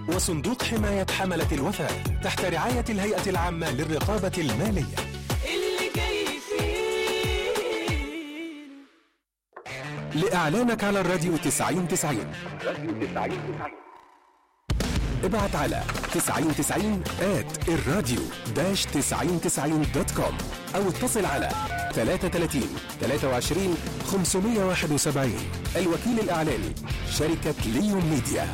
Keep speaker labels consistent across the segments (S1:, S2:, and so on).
S1: وصندوق حماية حملة الوفاة تحت رعاية الهيئة العامة للرقابة المالية
S2: اللي جاي فيه
S1: لإعلانك على الراديو 90 90 ابعت على 9090 at الراديو داش 9090 دوت كوم أو اتصل على 33 23 571 الوكيل الإعلاني شركة ليون ميديا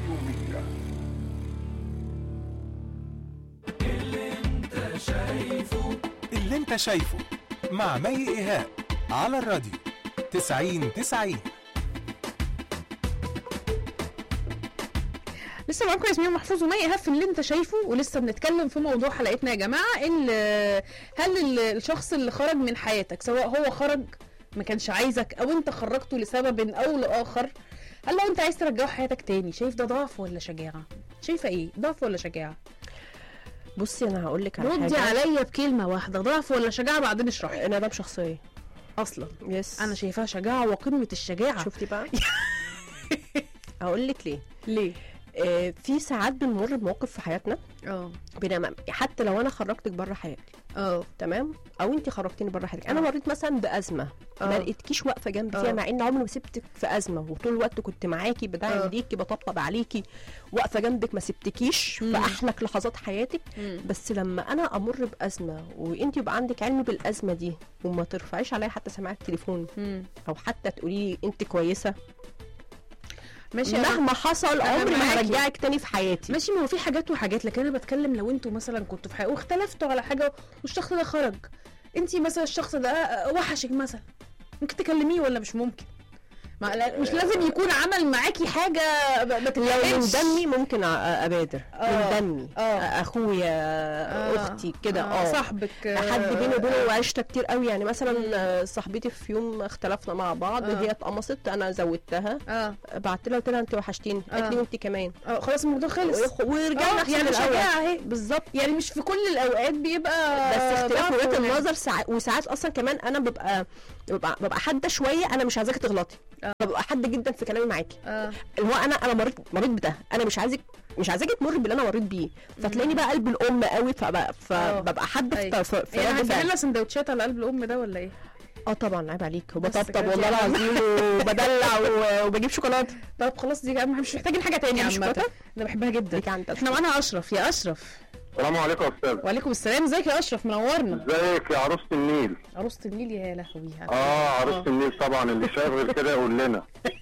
S1: اللي انت شايفه مع مي إيهاب على الراديو 90 90
S3: لسه معاكم ياسمين محفوظ ومي ايهاب في اللي انت شايفه ولسه بنتكلم في موضوع حلقتنا يا جماعه ان هل ال- الشخص اللي خرج من حياتك سواء هو خرج ما كانش عايزك او انت خرجته لسبب او لاخر هل لو انت عايز ترجعه حياتك تاني شايف ده ضعف ولا شجاعه شايفه ايه ضعف ولا شجاعه
S4: بصي انا هقول لك على
S3: ردي
S4: حاجه
S3: عليا بكلمه واحده ضعف ولا شجاعه بعدين اشرحي
S4: انا ده بشخصيه
S3: اصلا
S4: يس
S3: انا شايفاها شجاعه وقمه الشجاعه
S4: شفتي بقى هقول لك ليه
S3: ليه
S4: آه في ساعات بنمر بموقف في حياتنا
S3: اه
S4: بنعمل حتى لو انا خرجتك بره حياتي
S3: اه
S4: تمام او انت خرجتيني بره حياتك انا
S3: آه.
S4: مريت مثلا بازمه
S3: آه.
S4: ما لقيتكيش واقفه جنبي فيها
S3: آه.
S4: مع ان عمري ما سبتك في ازمه وطول الوقت كنت معاكي
S3: آه.
S4: بدعم ليكي بطبطب عليكي واقفه جنبك ما سبتكيش في
S3: مم.
S4: احلك لحظات حياتك
S3: مم.
S4: بس لما انا امر بازمه وانت يبقى عندك علم بالازمه دي وما ترفعيش عليا حتى سماعه التليفون
S3: مم.
S4: او حتى تقولي لي انت كويسه
S3: ماشي أنا-
S4: مهما حصل
S3: أنا
S4: عمري ما
S3: معاكي.
S4: هرجعك تاني في حياتي
S3: ماشي ما هو في حاجات وحاجات لكن انا بتكلم لو انتوا مثلا كنتوا في حاجه واختلفتوا على حاجه والشخص ده خرج انت مثلا الشخص ده وحشك مثلا ممكن تكلميه ولا مش ممكن ما لا- مش لازم يكون عمل معاكي حاجه ب- ما
S4: لو من
S3: تتفهمش.
S4: دمي ممكن أ- ابادر
S3: آه.
S4: من دمي
S3: آه.
S4: اخويا
S3: آه.
S4: اختي كده اه
S3: صاحبك
S4: حد
S3: آه،
S4: بيني وبينه وعشره كتير قوي يعني مثلا
S3: مم.
S4: آه، صاحبتي في يوم اختلفنا مع بعض
S3: آه.
S4: هي اتقمصت انا زودتها
S3: اه
S4: بعت لها قلت لها انت وحشتيني قالت لي
S3: آه.
S4: وانت كمان
S3: اه خلاص الموضوع خلص
S4: ورجعنا
S3: آه،
S4: احسن
S3: يعني
S4: من الأول.
S3: شجاعه اهي
S4: بالظبط
S3: يعني مش في كل الاوقات بيبقى
S4: بس اختلاف
S3: ضعف
S4: وجهات
S3: ولا-
S4: النظر ساعات وساعات اصلا كمان انا ببقى ببقى ببقى حاده شويه انا مش عايزاكي تغلطي
S3: آه.
S4: ببقى حاده جدا في كلامي معاكي
S3: اه
S4: اللي هو انا انا مريت مريت بده انا مش عايزك مش عايزاكي تمر باللي انا مريت بيه فتلاقيني بقى قلب الام قوي فبقى فببقى حاده
S3: أيوة.
S4: في, في, في
S3: يعني
S4: رد
S3: هتعمل
S4: فعل
S3: لنا سندوتشات على قلب الام ده ولا ايه؟
S4: اه طبعا عيب عليك
S3: بس
S4: وبطبطب
S3: كده
S4: والله
S3: دي أهم.
S4: العظيم وبدلع و- وبجيب شوكولاته
S3: طب خلاص دي أهم- مش محتاجين حاجه تاني
S4: بتحبي
S3: عامه
S4: الشوكولاتة؟
S3: انا بحبها جدا
S4: ليك عند
S3: احنا معانا اشرف يا اشرف
S5: السلام عليكم يا استاذ
S3: وعليكم السلام ازيك يا اشرف منورنا
S5: ازيك يا عروسه النيل
S3: عروسه النيل يا لهوي
S5: اه عروسه النيل طبعا اللي شايف غير كده يقول لنا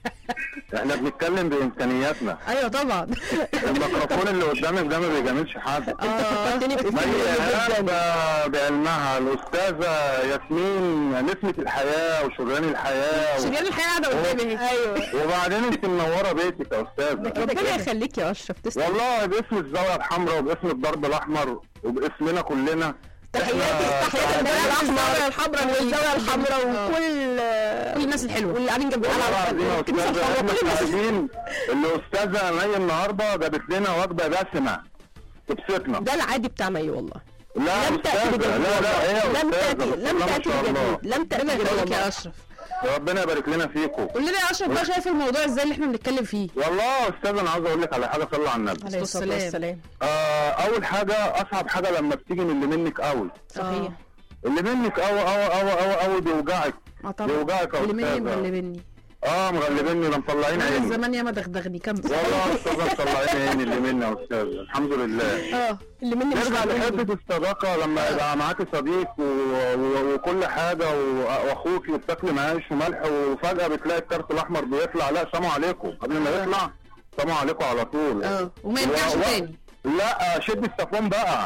S5: احنا بنتكلم بامكانياتنا
S3: ايوه طبعا
S5: الميكروفون اللي قدامك ده ما بيجاملش حد
S4: انت فكرتني باختي
S5: مي
S4: جدا
S5: إيهاب بعلمها الاستاذه ياسمين نسمه الحياه وشريان الحياه و...
S3: شريان الحياه قاعده قدامي اهي
S4: ايوه
S5: وبعدين انت منوره بيتك يا استاذه
S4: ربنا يخليك يا اشرف تسلم
S5: والله باسم الزاويه الحمراء وباسم الضرب الاحمر وباسمنا كلنا
S4: تحياتي
S5: إحنا-
S4: تحياتي الزاويه الحمراء والزاويه الحمراء
S3: آه.
S4: وكل
S3: كل الناس الحلوه
S4: واللي قاعدين جنبنا
S5: والله
S4: على
S5: العظيم يا
S4: الكنيسه
S5: استاذه
S4: الحمراء
S5: احنا
S4: كل الناس
S5: عايزين الاستاذه مي النهارده جابت لنا وجبه دسمه تبسطنا
S4: ده العادي بتاع مي والله
S5: لا
S4: لم تأتي
S5: استاذه
S4: بجديد
S5: لا لا هي
S4: لم
S5: استاذه
S4: تأتي
S5: بسم
S4: لم
S5: الله ما
S4: تأتي
S5: شاء الله.
S4: بجديد لم تأتي
S3: ربنا
S4: بجديد
S3: يخليك يا
S4: والله
S3: اشرف
S5: ربنا يبارك لنا فيكم
S3: قول لنا يا اشرف بقى شايف الموضوع ازاي اللي احنا بنتكلم فيه
S5: والله يا استاذ انا عاوز اقول لك على حاجه صلى على النبي
S4: عليه الصلاه
S3: والسلام.
S4: والسلام
S5: آه اول حاجه اصعب حاجه لما بتيجي من اللي منك قوي
S4: صحيح
S5: اللي منك قوي قوي قوي قوي قوي بيوجعك
S3: اه طبعا
S5: بيوجعك يا
S3: اللي مني
S5: أستاذة.
S3: مغلبني
S5: اه مغلبيني ده مطلعين
S3: انا
S5: عيني
S3: الزمان ياما دغدغني كم
S5: والله يا استاذ مطلعين عيني اللي مني يا استاذ الحمد لله
S3: اه
S4: اللي مني مش
S5: نرجع
S4: معلوم.
S5: لحته الصداقه لما يبقى معاكي صديق و... و... وكل حاجه و... واخوك وبتاكلي معاه عيش وملح وفجاه بتلاقي الكارت الاحمر بيطلع لا سلام عليكم قبل ما يطلع سلام عليكم على طول
S3: اه وما يرجعش
S5: و- و-
S3: تاني
S5: لا شد السفون بقى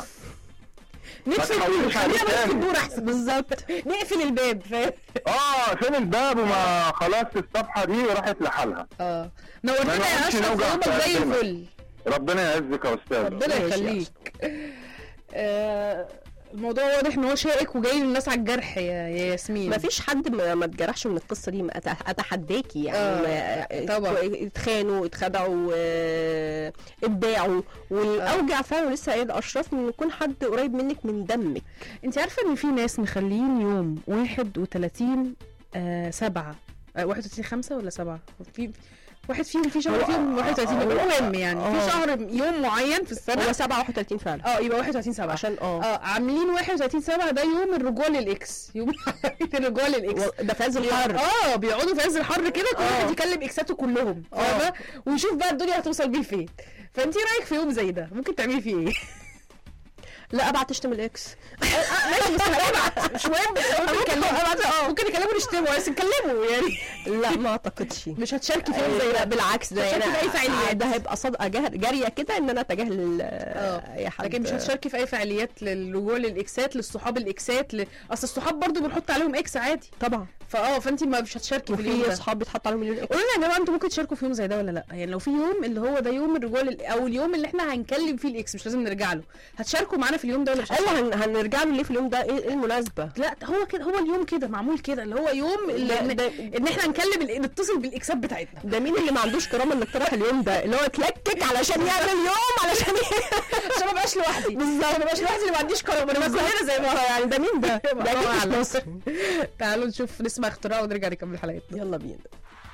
S3: نقفل
S5: تحاوليش عليه
S3: خلينا بس
S5: تاني.
S3: الدور احسن بالظبط نقفل الباب فاهم
S5: اه فين الباب وما خلاص الصفحه دي راحت لحالها
S3: اه نورتنا
S5: ما
S3: يا
S5: نقعدش
S3: اشرف
S5: نوجع
S3: يومك
S5: في
S3: زي
S5: قلبنا.
S3: الفل
S5: ربنا يعزك يا استاذ
S3: ربنا
S4: ماشي يا
S3: يخليك آه، الموضوع واضح ان هو شائك وجاي للناس على الجرح يا يا ياسمين
S4: ما فيش حد ما ما اتجرحش من القصه دي ما أت- اتحداكي يعني
S3: آه،
S4: ما-
S3: طبعا.
S4: اتخانوا اتخدعوا آه، اتباعوا والاوجع فعلا لسه قايل اشرف من يكون حد قريب منك من دمك
S3: انت عارفه ان في ناس مخلين يوم 31 آه سبعة آه 31 5 ولا 7 في واحد فيهم في شهر
S4: هو-
S3: فيهم 31
S4: هو-
S3: المهم يعني في
S4: آه.
S3: شهر يوم معين في السنه
S4: هو 7 31 فعلا
S3: اه يبقى 31 7
S4: عشان اه
S3: اه عاملين 31 7 ده يوم الرجوع للاكس يوم الرجوع للاكس
S4: و- ده في عز الحر
S3: اه بيقعدوا في عز الحر كده كل
S4: آه.
S3: واحد يكلم اكساته كلهم
S4: آه.
S3: فاهمه ويشوف بقى الدنيا هتوصل بيه لفين فانت رايك في يوم زي ده ممكن تعملي فيه ايه؟
S4: لا ابعت تشتم الاكس
S3: ماشي بس هنبعت مش مهم بس ممكن يكلموا ممكن يكلموا نشتموا بس نكلموا يعني
S4: لا ما اعتقدش
S3: مش هتشاركي في يوم زي
S4: لا
S3: ده
S4: بالعكس ده
S3: مش هتشاركي في اي
S4: يعني
S3: فعاليات
S4: ده هيبقى صدقه جه- جاريه كده ان انا اتجاهل
S3: اه
S4: اي حد
S3: لكن مش هتشاركي في اي فعاليات للرجوع للاكسات للصحاب الاكسات ل... اصل الصحاب برضو بنحط عليهم اكس عادي
S4: طبعا
S3: فاه فانت ما مش هتشاركي في اليوم
S4: وفي
S3: ده
S4: اصحاب بيتحط عليهم مليون اكس
S3: قولوا لنا يا جماعه انتوا ممكن تشاركوا في يوم زي ده ولا لا يعني لو في يوم اللي هو ده يوم الرجوع لل... او اليوم اللي احنا هنكلم فيه الاكس مش لازم نرجع له هتشاركوا معانا في اليوم ده ولا مش
S4: ايوه
S3: هتشاركوا؟
S4: هن- هنرجع له ليه في اليوم ده ايه إيه المناسبه
S3: لا هو كده هو اليوم كده معمول كده اللي هو يوم اللي
S4: ده-
S3: ان,
S4: ده-
S3: ان احنا نكلم ال- نتصل بالاكسات بتاعتنا
S4: ده مين اللي ما عندوش كرامه انك تروح اليوم ده اللي هو اتلكك علشان يعمل يوم علشان
S3: عشان ما بقاش لوحدي
S4: بالظبط
S3: ما بقاش لوحدي اللي ما عنديش كرامه انا كلنا زي بعض
S4: يعني ده مين ده؟ ده
S3: الله
S4: اكيد مش
S3: أعلم.
S4: مصر
S3: تعالوا نشوف نسمع اختراع ونرجع نكمل حلقتنا
S4: يلا بينا